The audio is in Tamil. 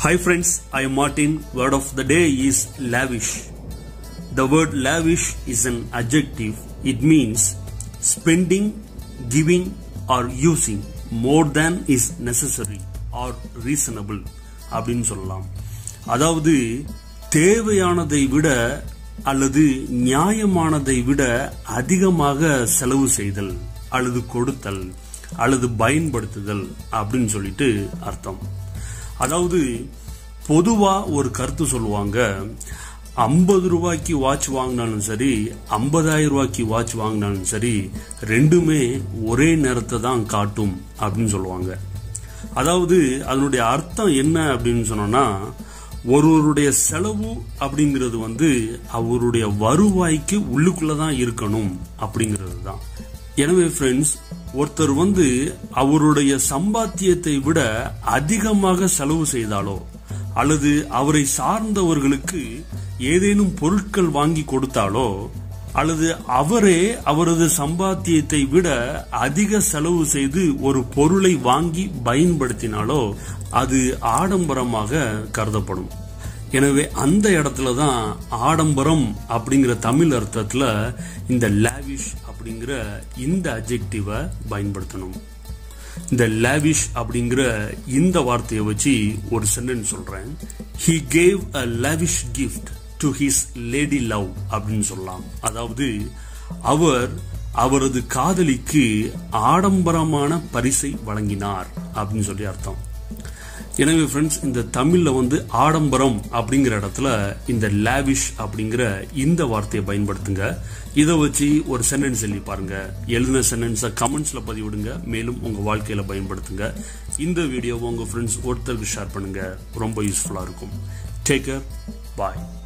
Hi friends, I am Martin. Word of the day is lavish. The word lavish is an adjective. It means spending, giving or using more than is necessary or reasonable அப்படின்னு சொல்லலாம் அதாவது தேவையானதை விட அல்லது நியாயமானதை விட அதிகமாக செலவு செய்தல் அல்லது கொடுத்தல் அல்லது பயன்படுத்துதல் அப்படின்னு சொல்லிட்டு அர்த்தம் அதாவது பொதுவா ஒரு கருத்து சொல்லுவாங்க ஐம்பது ரூபாய்க்கு வாட்ச் வாங்கினாலும் சரி ஐம்பதாயிரம் ரூபாய்க்கு வாட்ச் வாங்கினாலும் சரி ரெண்டுமே ஒரே நேரத்தை தான் காட்டும் அப்படின்னு சொல்லுவாங்க அதாவது அதனுடைய அர்த்தம் என்ன அப்படின்னு சொன்னோம்னா ஒருவருடைய செலவு அப்படிங்கிறது வந்து அவருடைய வருவாய்க்கு உள்ளுக்குள்ள தான் இருக்கணும் அப்படிங்கிறது தான் எனவே ஃப்ரெண்ட்ஸ் ஒருத்தர் வந்து அவருடைய சம்பாத்தியத்தை விட அதிகமாக செலவு செய்தாலோ அல்லது அவரை சார்ந்தவர்களுக்கு ஏதேனும் பொருட்கள் வாங்கி கொடுத்தாலோ அல்லது அவரே அவரது சம்பாத்தியத்தை விட அதிக செலவு செய்து ஒரு பொருளை வாங்கி பயன்படுத்தினாலோ அது ஆடம்பரமாக கருதப்படும் எனவே அந்த இடத்துல தான் ஆடம்பரம் அப்படிங்கிற தமிழ் அர்த்தத்துல இந்த லாவிஷ் அப்படிங்கிற இந்த அஜெக்டிவை பயன்படுத்தணும் இந்த லாவிஷ் அப்படிங்கிற இந்த வார்த்தையை வச்சு ஒரு சென்டென்ஸ் சொல்றேன் he gave a lavish gift to his lady love அப்படின்னு சொல்லலாம் அதாவது அவர் அவரது காதலிக்கு ஆடம்பரமான பரிசை வழங்கினார் அப்படின்னு சொல்லி அர்த்தம் எனவே ஃப்ரெண்ட்ஸ் இந்த தமிழ்ல வந்து ஆடம்பரம் அப்படிங்கிற இடத்துல இந்த லாவிஷ் அப்படிங்கிற இந்த வார்த்தையை பயன்படுத்துங்க இதை வச்சு ஒரு சென்டென்ஸ் எழுதி பாருங்க எழுதின சென்டென்ஸை கமெண்ட்ஸ்ல பதிவிடுங்க மேலும் உங்க வாழ்க்கையில பயன்படுத்துங்க இந்த வீடியோவை உங்க ஃப்ரெண்ட்ஸ் ஒருத்தருக்கு ஷேர் பண்ணுங்க ரொம்ப யூஸ்ஃபுல்லா இருக்கும் டேக் கேர் பாய்